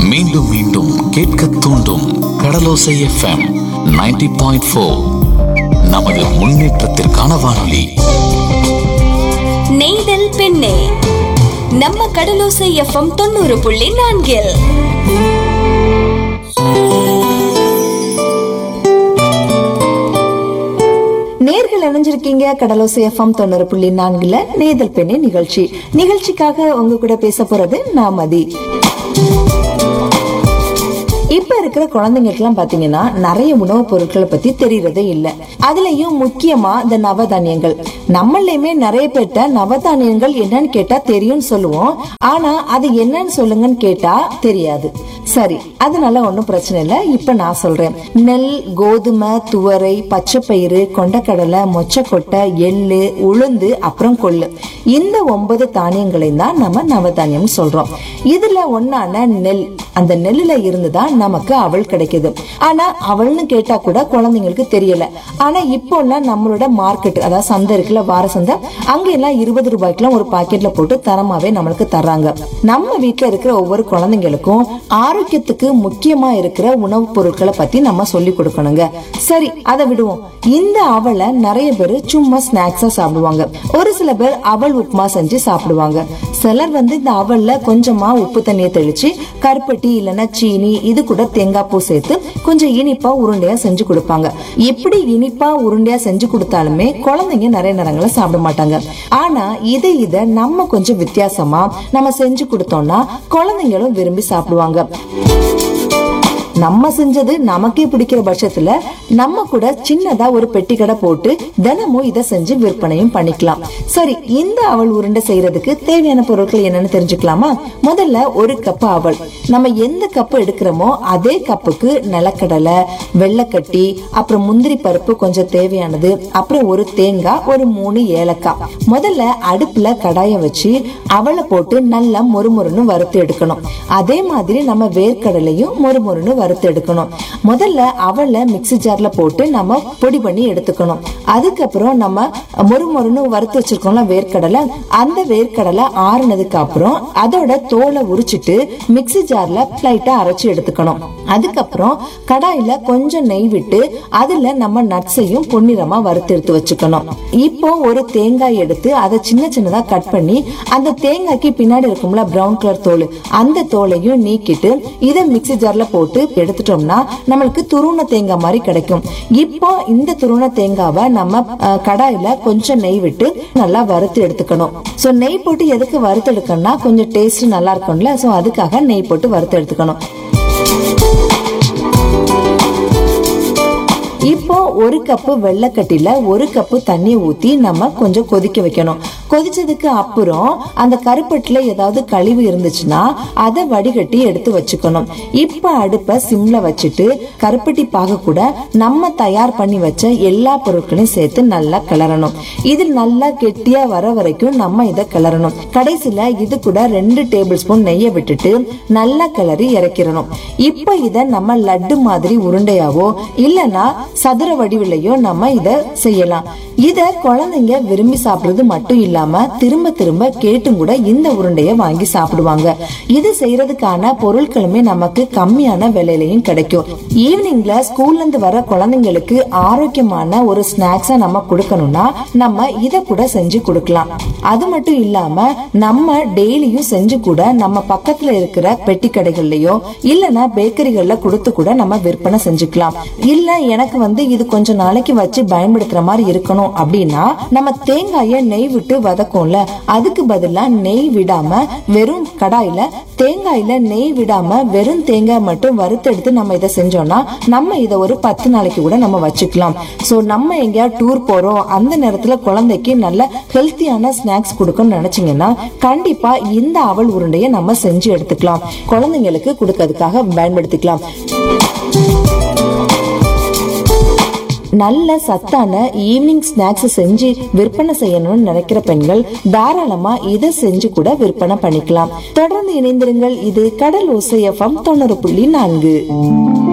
மீண்டும் மீண்டும் கேட்க தூண்டும் கடலோசை எஃப்எம் 90.4 பாயிண்ட் ஃபோர் நமது முன்னேற்றத்திற்கான வானொலி நெய்தல் பெண்ணே நம்ம கடலோசை எஃப்எம் தொண்ணூறு புள்ளி நான்கில் நேர்கள் இணைஞ்சிருக்கீங்க கடலோசை எஃப்எம் தொண்ணூறு புள்ளி நான்குல நேதல் பெண்ணே நிகழ்ச்சி நிகழ்ச்சிக்காக உங்க கூட பேச போறது நான் மதி இப்ப இருக்கிற குழந்தைங்களுக்குலாம் பாத்தீங்கன்னா நிறைய உணவுப் பொருட்களை பத்தி தெரியறதே இல்ல அதுலயும் முக்கியமா இந்த நவதானியங்கள் நம்மளையுமே நிறைய பேர்ட்ட நவதானியங்கள் என்னன்னு கேட்டா தெரியும்னு சொல்லுவோம் ஆனா அது என்னன்னு சொல்லுங்கன்னு கேட்டா தெரியாது சரி அதனால ஒண்ணும் பிரச்சனை இல்ல இப்ப நான் சொல்றேன் நெல் கோதுமை துவரை பச்சைப்பயிறு கொண்டக்கடலை மொச்சக்கொட்டை எள்ளு உளுந்து அப்புறம் கொள்ளு இந்த ஒன்பது தானியங்களையும் தான் நம்ம நவதானியம் சொல்றோம் இதுல ஒன்னான நெல் அந்த நெல்லுல இருந்துதான் நமக்கு அவள் கிடைக்குது ஆனா அவள்னு கேட்டா கூட குழந்தைங்களுக்கு தெரியல ஆனா இப்போ எல்லாம் நம்மளோட மார்க்கெட் அதாவது சந்தை இருக்குல்ல வார சந்தை அங்க எல்லாம் இருபது ரூபாய்க்குலாம் ஒரு பாக்கெட்ல போட்டு தரமாவே நம்மளுக்கு தர்றாங்க நம்ம வீட்ல இருக்கிற ஒவ்வொரு குழந்தைங்களுக்கும் ஆரோக்கியத்துக்கு முக்கியமா இருக்கிற உணவுப் பொருட்களை பத்தி நம்ம சொல்லி கொடுக்கணுங்க சரி அதை விடுவோம் இந்த அவலை நிறைய பேர் சும்மா ஸ்நாக்ஸா சாப்பிடுவாங்க ஒரு சில பேர் அவல் உப்புமா செஞ்சு சாப்பிடுவாங்க சிலர் வந்து இந்த அவல்ல கொஞ்சமா உப்பு தண்ணியை தெளிச்சு கருப்பட்டி இல்லைன்னா சீனி இது கூட தேங்காய் பூ சேர்த்து கொஞ்சம் இனிப்பா உருண்டையா செஞ்சு கொடுப்பாங்க எப்படி இனிப்பா உருண்டையா செஞ்சு கொடுத்தாலுமே குழந்தைங்க நிறைய நேரங்கள சாப்பிட மாட்டாங்க ஆனா இதை இதை நம்ம கொஞ்சம் வித்தியாசமா நம்ம செஞ்சு கொடுத்தோம்னா குழந்தைங்களும் விரும்பி சாப்பிடுவாங்க நம்ம செஞ்சது நமக்கே பிடிக்கிற பட்சத்துல நம்ம கூட சின்னதா ஒரு பெட்டி கடை போட்டு தினமும் இதை செஞ்சு விற்பனையும் பண்ணிக்கலாம் சரி இந்த அவல் உருண்டை செய்யறதுக்கு தேவையான பொருட்கள் என்னன்னு தெரிஞ்சுக்கலாமா முதல்ல ஒரு கப் அவல் நம்ம எந்த கப்பு எடுக்கிறோமோ அதே கப்புக்கு நிலக்கடலை வெள்ளக்கட்டி அப்புறம் முந்திரி பருப்பு கொஞ்சம் தேவையானது அப்புறம் ஒரு தேங்காய் ஒரு மூணு ஏலக்காய் முதல்ல அடுப்புல கடாய வச்சு அவலை போட்டு நல்லா மொறுமொறுன்னு வறுத்து எடுக்கணும் அதே மாதிரி நம்ம வேர்க்கடலையும் மொறுமொறுன்னு வறுத்து எடுக்கணும் முதல்ல அவலை மிக்ஸி ஜார்ல போட்டு நம்ம பொடி பண்ணி எடுத்துக்கணும் அதுக்கப்புறம் நம்ம மொறுமொறுன்னு வறுத்து வச்சிருக்கோம்ல வேர்க்கடலை அந்த வேர்க்கடலை ஆறுனதுக்கு அப்புறம் அதோட தோலை உரிச்சிட்டு மிக்ஸி ஜார்ல லைட்டா அரைச்சு எடுத்துக்கணும் அதுக்கப்புறம் கடாயில கொஞ்சம் நெய் விட்டு அதுல நம்ம நட்ஸையும் பொன்னிறமா வறுத்து எடுத்து வச்சுக்கணும் இப்போ ஒரு தேங்காய் எடுத்து அதை சின்ன சின்னதா கட் பண்ணி அந்த தேங்காய்க்கு பின்னாடி இருக்கும்ல பிரவுன் கலர் தோல் அந்த தோலையும் நீக்கிட்டு இதை மிக்ஸி ஜார்ல போட்டு எடுத்துட்டோம்னா நம்மளுக்கு துருவன தேங்காய் மாதிரி கிடைக்கும் இப்போ இந்த துருவன தேங்காவை நம்ம அஹ், கடாயில கொஞ்சம் நெய் விட்டு நல்லா வறுத்து எடுத்துக்கணும் சோ நெய் போட்டு எதுக்கு வறுத்து எடுக்கணும்னா கொஞ்சம் டேஸ்ட் நல்லா இருக்கும்ல சோ அதுக்காக நெய் போட்டு வறுத்து எடுத்துக்கணும் இப்போ ஒரு கப்பு வெள்ளக்கட்டில ஒரு கப்பு தண்ணி ஊத்தி நம்ம கொஞ்சம் கொதிக்க வைக்கணும் கொதிச்சதுக்கு அப்புறம் அந்த கருப்பட்டில ஏதாவது கழிவு இருந்துச்சுன்னா அதை வடிகட்டி எடுத்து வச்சுக்கணும் இப்ப அடுப்ப சிம்ல வச்சுட்டு கருப்பட்டி பாக கூட நம்ம தயார் பண்ணி வச்ச எல்லா பொருட்களையும் சேர்த்து நல்லா கிளறணும் இது நல்லா கெட்டியா வர வரைக்கும் நம்ம இதை கிளறணும் கடைசியில இது கூட ரெண்டு டேபிள் ஸ்பூன் நெய்யை விட்டுட்டு நல்லா கிளறி இறக்கிடணும் இப்ப இத நம்ம லட்டு மாதிரி உருண்டையாவோ இல்லனா சதுர வடிவிலையோ நம்ம இத செய்யலாம் இத குழந்தைங்க விரும்பி சாப்பிடுறது மட்டும் இல்லாம திரும்ப திரும்ப கேட்டும் கூட இந்த உருண்டைய வாங்கி சாப்பிடுவாங்க இது செய்யறதுக்கான பொருட்களுமே நமக்கு கம்மியான விலையிலையும் கிடைக்கும் ஈவினிங்ல ஸ்கூல்ல இருந்து வர குழந்தைங்களுக்கு ஆரோக்கியமான ஒரு ஸ்நாக்ஸா நம்ம கொடுக்கணும்னா நம்ம இத கூட செஞ்சு கொடுக்கலாம் அது மட்டும் இல்லாம நம்ம டெய்லியும் செஞ்சு கூட நம்ம பக்கத்துல இருக்கிற பெட்டி கடைகள்லயோ இல்லனா பேக்கரிகள்ல கொடுத்து கூட நம்ம விற்பனை செஞ்சுக்கலாம் இல்ல எனக்கு வந்து இது கொஞ்ச நாளைக்கு வச்சு பயன்படுத்துற மாதிரி இருக்கணும் அப்படின்னா நம்ம தேங்காய நெய் விட்டு வதக்கும்ல அதுக்கு பதிலா நெய் விடாம வெறும் கடாயில தேங்காயில நெய் விடாம வெறும் தேங்காய் மட்டும் வறுத்தெடுத்து நம்ம இதை செஞ்சோம்னா நம்ம இதை ஒரு பத்து நாளைக்கு கூட நம்ம வச்சுக்கலாம் சோ நம்ம எங்கேயாவது டூர் போறோம் அந்த நேரத்துல குழந்தைக்கு நல்ல ஹெல்த்தியான ஸ்நாக்ஸ் கொடுக்கணும்னு நினைச்சீங்கன்னா கண்டிப்பா இந்த அவல் உருண்டையை நம்ம செஞ்சு எடுத்துக்கலாம் குழந்தைங்களுக்கு கொடுக்கறதுக்காக பயன்படுத்திக்கலாம் நல்ல சத்தான ஈவினிங் ஸ்நாக்ஸ் செஞ்சு விற்பனை செய்யணும்னு நினைக்கிற பெண்கள் தாராளமா இதை செஞ்சு கூட விற்பனை பண்ணிக்கலாம் தொடர்ந்து இணைந்திருங்கள் இது கடல் ஓசை எஃப்எம் தொண்ணூறு புள்ளி நான்கு